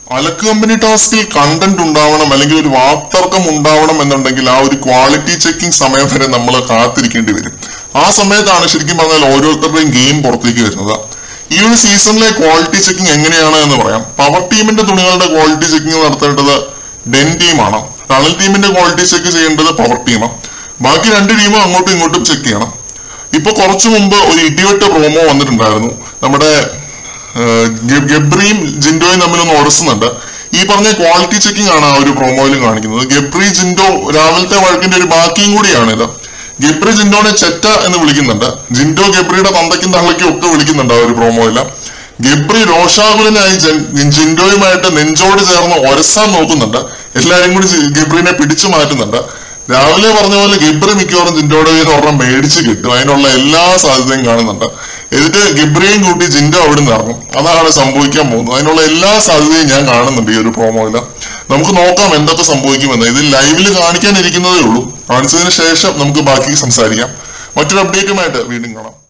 അലക്ക് കമ്പനി ടാസ്കിൽ കണ്ടന്റ് ഉണ്ടാവണം അല്ലെങ്കിൽ ഒരു വാക്തർക്കം ഉണ്ടാവണം എന്നുണ്ടെങ്കിൽ ആ ഒരു ക്വാളിറ്റി ചെക്കിംഗ് സമയം വരെ നമ്മൾ കാത്തിരിക്കേണ്ടി വരും ആ സമയത്താണ് ശരിക്കും പറഞ്ഞാൽ ഓരോരുത്തരുടെയും ഗെയിം പുറത്തേക്ക് വരുന്നത് ഈ ഒരു സീസണിലെ ക്വാളിറ്റി ചെക്കിംഗ് എങ്ങനെയാണ് എന്ന് പറയാം പവർ ടീമിന്റെ തുണികളുടെ ക്വാളിറ്റി ചെക്കിംഗ് നടത്തേണ്ടത് ഡെൻ ടീമാണ് ടണൽ ടീമിന്റെ ക്വാളിറ്റി ചെക്ക് ചെയ്യേണ്ടത് പവർ ടീമാണ് ബാക്കി രണ്ട് ടീമും അങ്ങോട്ടും ഇങ്ങോട്ടും ചെക്ക് ചെയ്യണം ഇപ്പൊ കുറച്ചു മുമ്പ് ഒരു ഇടിവെട്ട് പ്രോമോ വന്നിട്ടുണ്ടായിരുന്നു നമ്മുടെ ഏഹ്, ഗ- ഗബ്രിയും ജിൻഡോയും തമ്മിലൊന്ന് ഉടസുന്നുണ്ട് ഈ പറഞ്ഞ ക്വാളിറ്റി ചെക്കിംഗ് ആണ് ആ ഒരു പ്രോമോയിൽ കാണിക്കുന്നത് ഗബ്രി ജിൻഡോ രാവിലത്തെ വഴക്കിന്റെ ഒരു ബാക്കിയും കൂടിയാണ് ഇത് ഗബ്രി ജിൻഡോനെ ചെറ്റ എന്ന് വിളിക്കുന്നുണ്ട് ജിൻഡോ ഗബ്രിയുടെ തന്തയ്ക്കും തള്ളയ്ക്കും ഒക്കെ വിളിക്കുന്നുണ്ട് ആ ഒരു പ്രോമോയില് ഗബ്രി രോഷാകുലനായി ജൻ- ജിൻഡോയുമായിട്ട് നെഞ്ചോട് ചേർന്ന് ഒരസാൻ നോക്കുന്നുണ്ട് എല്ലാരും കൂടി ജി- ഗബ്രിനെ പിടിച്ചു മാറ്റുന്നുണ്ട് രാവിലെ പറഞ്ഞ പോലെ ഗബ്രി മിക്കവാറും ജിൻഡോയുടെ കയ്യിൽ നിന്ന് ഒരെണ്ണം മേടിച്ച് കിട്ടും അതിനുള്ള എല്ലാ സാധ്യതയും കാണുന്നുണ്ട് എന്നിട്ട് ഗബ്രിയും കൂട്ടി ജിൻഡോ അവിടെ നിന്ന് ഇറങ്ങും അതാണ് സംഭവിക്കാൻ പോകുന്നത് അതിനുള്ള എല്ലാ സാധ്യതയും ഞാൻ കാണുന്നുണ്ട് ഈ ഒരു പ്രോമോയില് നമുക്ക് നോക്കാം എന്തൊക്കെ സംഭവിക്കുമെന്ന് ഇത് ലൈവിൽ കാണിക്കാനിരിക്കുന്നതേ ഉള്ളൂ കാണിച്ചതിന് ശേഷം നമുക്ക് ബാക്കി സംസാരിക്കാം മറ്റൊരു അപ്ഡേറ്റുമായിട്ട് വീണ്ടും കാണാം